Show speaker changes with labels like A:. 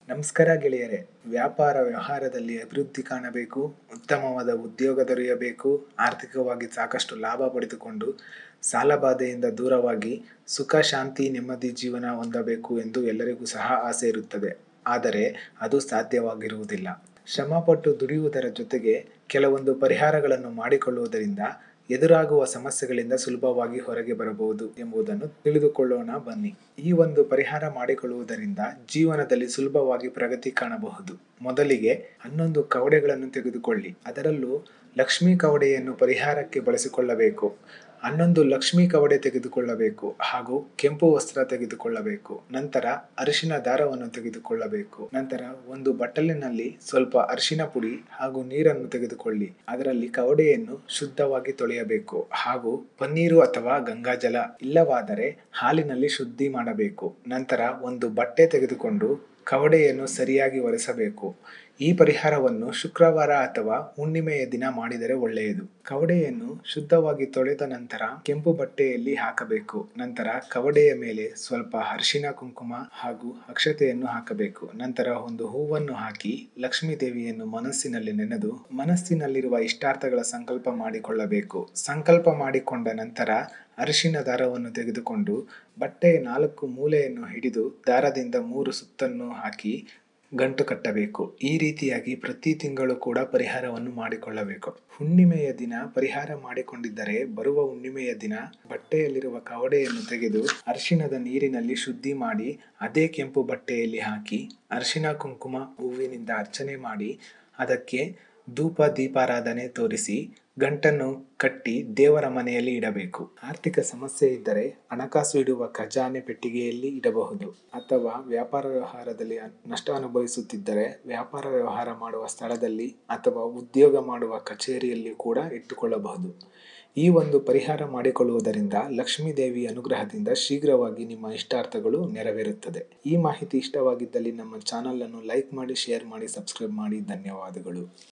A: ನಮಸ್ಕಾರ ಗೆಳೆಯರೆ ವ್ಯಾಪಾರ ವ್ಯವಹಾರದಲ್ಲಿ ಅಭಿವೃದ್ಧಿ ಕಾಣಬೇಕು ಉತ್ತಮವಾದ ಉದ್ಯೋಗ ದೊರೆಯಬೇಕು ಆರ್ಥಿಕವಾಗಿ ಸಾಕಷ್ಟು ಲಾಭ ಪಡೆದುಕೊಂಡು ಸಾಲಬಾಧೆಯಿಂದ ದೂರವಾಗಿ ಸುಖ ಶಾಂತಿ ನೆಮ್ಮದಿ ಜೀವನ ಹೊಂದಬೇಕು ಎಂದು ಎಲ್ಲರಿಗೂ ಸಹ ಆಸೆ ಇರುತ್ತದೆ ಆದರೆ ಅದು ಸಾಧ್ಯವಾಗಿರುವುದಿಲ್ಲ ಶ್ರಮಪಟ್ಟು ದುಡಿಯುವುದರ ಜೊತೆಗೆ ಕೆಲವೊಂದು ಪರಿಹಾರಗಳನ್ನು ಮಾಡಿಕೊಳ್ಳುವುದರಿಂದ ಎದುರಾಗುವ ಸಮಸ್ಯೆಗಳಿಂದ ಸುಲಭವಾಗಿ ಹೊರಗೆ ಬರಬಹುದು ಎಂಬುದನ್ನು ತಿಳಿದುಕೊಳ್ಳೋಣ ಬನ್ನಿ ಈ ಒಂದು ಪರಿಹಾರ ಮಾಡಿಕೊಳ್ಳುವುದರಿಂದ ಜೀವನದಲ್ಲಿ ಸುಲಭವಾಗಿ ಪ್ರಗತಿ ಕಾಣಬಹುದು ಮೊದಲಿಗೆ ಹನ್ನೊಂದು ಕವಡೆಗಳನ್ನು ತೆಗೆದುಕೊಳ್ಳಿ ಅದರಲ್ಲೂ ಲಕ್ಷ್ಮೀ ಕವಡೆಯನ್ನು ಪರಿಹಾರಕ್ಕೆ ಬಳಸಿಕೊಳ್ಳಬೇಕು ಹನ್ನೊಂದು ಲಕ್ಷ್ಮೀ ಕವಡೆ ತೆಗೆದುಕೊಳ್ಳಬೇಕು ಹಾಗೂ ಕೆಂಪು ವಸ್ತ್ರ ತೆಗೆದುಕೊಳ್ಳಬೇಕು ನಂತರ ಅರಿಶಿನ ದಾರವನ್ನು ತೆಗೆದುಕೊಳ್ಳಬೇಕು ನಂತರ ಒಂದು ಬಟ್ಟಲಿನಲ್ಲಿ ಸ್ವಲ್ಪ ಅರಿಶಿನ ಪುಡಿ ಹಾಗೂ ನೀರನ್ನು ತೆಗೆದುಕೊಳ್ಳಿ ಅದರಲ್ಲಿ ಕವಡೆಯನ್ನು ಶುದ್ಧವಾಗಿ ತೊಳೆಯಬೇಕು ಹಾಗೂ ಪನ್ನೀರು ಅಥವಾ ಗಂಗಾಜಲ ಇಲ್ಲವಾದರೆ ಹಾಲಿನಲ್ಲಿ ಶುದ್ಧಿ ಮಾಡಬೇಕು ನಂತರ ಒಂದು ಬಟ್ಟೆ ತೆಗೆದುಕೊಂಡು ಕವಡೆಯನ್ನು ಸರಿಯಾಗಿ ಒರೆಸಬೇಕು ಈ ಪರಿಹಾರವನ್ನು ಶುಕ್ರವಾರ ಅಥವಾ ಹುಣ್ಣಿಮೆಯ ದಿನ ಮಾಡಿದರೆ ಒಳ್ಳೆಯದು ಕವಡೆಯನ್ನು ಶುದ್ಧವಾಗಿ ತೊಳೆದ ನಂತರ ಕೆಂಪು ಬಟ್ಟೆಯಲ್ಲಿ ಹಾಕಬೇಕು ನಂತರ ಕವಡೆಯ ಮೇಲೆ ಸ್ವಲ್ಪ ಅರಿಶಿನ ಕುಂಕುಮ ಹಾಗೂ ಅಕ್ಷತೆಯನ್ನು ಹಾಕಬೇಕು ನಂತರ ಒಂದು ಹೂವನ್ನು ಹಾಕಿ ಲಕ್ಷ್ಮೀ ದೇವಿಯನ್ನು ಮನಸ್ಸಿನಲ್ಲಿ ನೆನೆದು ಮನಸ್ಸಿನಲ್ಲಿರುವ ಇಷ್ಟಾರ್ಥಗಳ ಸಂಕಲ್ಪ ಮಾಡಿಕೊಳ್ಳಬೇಕು ಸಂಕಲ್ಪ ಮಾಡಿಕೊಂಡ ನಂತರ ಅರಿಶಿನ ದಾರವನ್ನು ತೆಗೆದುಕೊಂಡು ಬಟ್ಟೆಯ ನಾಲ್ಕು ಮೂಲೆಯನ್ನು ಹಿಡಿದು ದಾರದಿಂದ ಮೂರು ಸುತ್ತನ್ನು ಹಾಕಿ ಗಂಟು ಕಟ್ಟಬೇಕು ಈ ರೀತಿಯಾಗಿ ಪ್ರತಿ ತಿಂಗಳು ಕೂಡ ಪರಿಹಾರವನ್ನು ಮಾಡಿಕೊಳ್ಳಬೇಕು ಹುಣ್ಣಿಮೆಯ ದಿನ ಪರಿಹಾರ ಮಾಡಿಕೊಂಡಿದ್ದರೆ ಬರುವ ಹುಣ್ಣಿಮೆಯ ದಿನ ಬಟ್ಟೆಯಲ್ಲಿರುವ ಕವಡೆಯನ್ನು ತೆಗೆದು ಅರಿಶಿಣದ ನೀರಿನಲ್ಲಿ ಶುದ್ಧಿ ಮಾಡಿ ಅದೇ ಕೆಂಪು ಬಟ್ಟೆಯಲ್ಲಿ ಹಾಕಿ ಅರಿಶಿನ ಕುಂಕುಮ ಹೂವಿನಿಂದ ಅರ್ಚನೆ ಮಾಡಿ ಅದಕ್ಕೆ ಧೂಪ ದೀಪಾರಾಧನೆ ತೋರಿಸಿ ಗಂಟನ್ನು ಕಟ್ಟಿ ದೇವರ ಮನೆಯಲ್ಲಿ ಇಡಬೇಕು ಆರ್ಥಿಕ ಸಮಸ್ಯೆ ಇದ್ದರೆ ಹಣಕಾಸು ಇಡುವ ಖಜಾನೆ ಪೆಟ್ಟಿಗೆಯಲ್ಲಿ ಇಡಬಹುದು ಅಥವಾ ವ್ಯಾಪಾರ ವ್ಯವಹಾರದಲ್ಲಿ ನಷ್ಟ ಅನುಭವಿಸುತ್ತಿದ್ದರೆ ವ್ಯಾಪಾರ ವ್ಯವಹಾರ ಮಾಡುವ ಸ್ಥಳದಲ್ಲಿ ಅಥವಾ ಉದ್ಯೋಗ ಮಾಡುವ ಕಚೇರಿಯಲ್ಲಿ ಕೂಡ ಇಟ್ಟುಕೊಳ್ಳಬಹುದು ಈ ಒಂದು ಪರಿಹಾರ ಮಾಡಿಕೊಳ್ಳುವುದರಿಂದ ಲಕ್ಷ್ಮೀ ದೇವಿ ಅನುಗ್ರಹದಿಂದ ಶೀಘ್ರವಾಗಿ ನಿಮ್ಮ ಇಷ್ಟಾರ್ಥಗಳು ನೆರವೇರುತ್ತದೆ ಈ ಮಾಹಿತಿ ಇಷ್ಟವಾಗಿದ್ದಲ್ಲಿ ನಮ್ಮ ಚಾನಲನ್ನು ಲೈಕ್ ಮಾಡಿ ಶೇರ್ ಮಾಡಿ ಸಬ್ಸ್ಕ್ರೈಬ್ ಮಾಡಿ ಧನ್ಯವಾದಗಳು